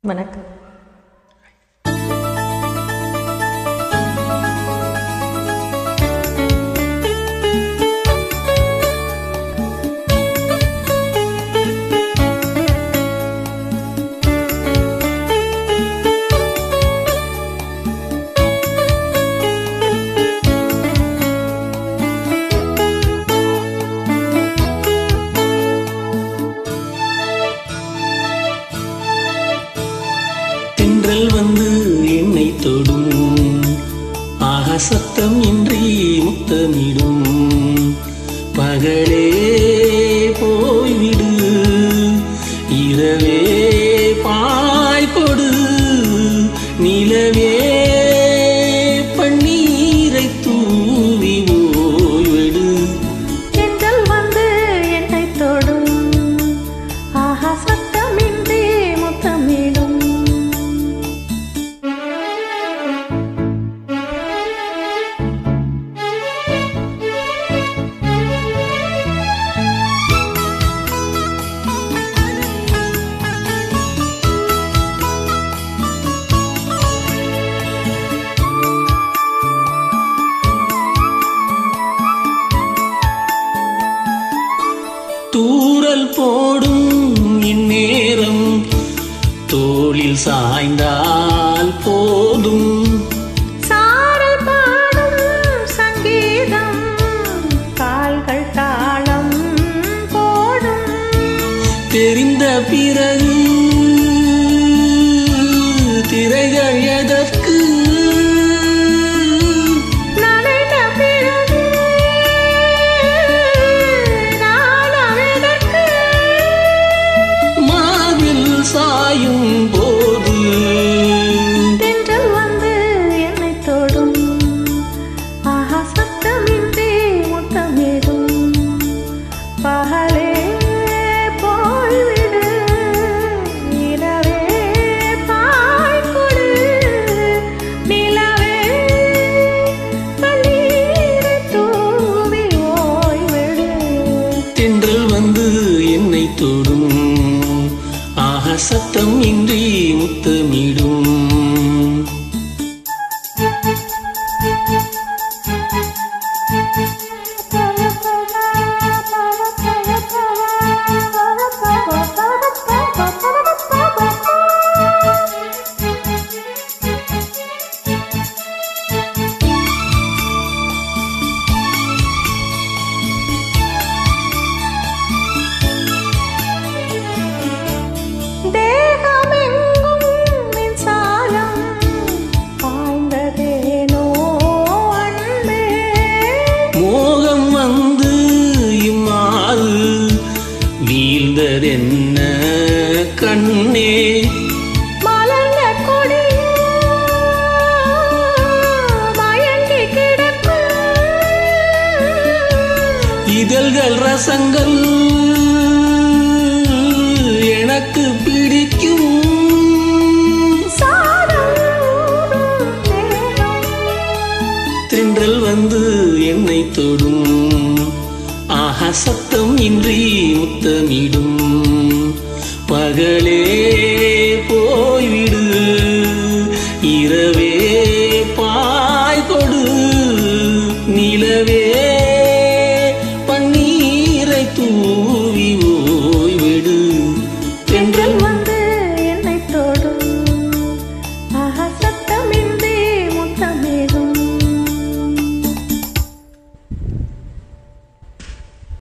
வணக்கம் தென்றல் வந்து என்னை தொடும் ஆக சத்தம் இன்றி முத்தமிடும் பகலே போய்விடு இரவே பாய் கொடு நிலவே பன்னீரை தூவி ஓய்வெடு தென்றல் வந்து என்னை தொடும் ஆஹா சத்தமின்றி முத்தமிடும் தூரல் போடும் இந்நேரம் தோளில் சாய்ந்தால் போதும் சாரல் பாடும் சங்கீதம் கால்கள் தாளம் போடும் தெரிந்த பிறகு திரைகள் எதற்கு நனைந்த பிறகு நாணம் எதற்கு? மாவில் சாயும் போது தென்றல் வந்து என்னை தொடும் ஆஹா சத்தமின்றி முத்தமிடும் பகலே போய்விடு இரவே பாய் கொடு நிலவே பன்னீரை தூவி ஓய்விடு தென்றல் வந்து என்னை தொடும் ஆக சத்தம் இன்றி முத்தமிடும் தேகமெங்கும் மின்சாரம் பாய்ந்ததேனோ அன்பே மோகம் வந்து இம்மாறு வீழ்ந்ததென்ன கண்ணே மலர்ந்த கொடியோ மயங்கி கிடக்கும் இதழ்கள் ரசங்கள் எனக்கு பிடிக்கும் சாரம் ஊறும் நேரம். தென்றல் வந்து என்னை தொடும் ஆக சத்தம் இன்றி முத்தமிடும் பகலே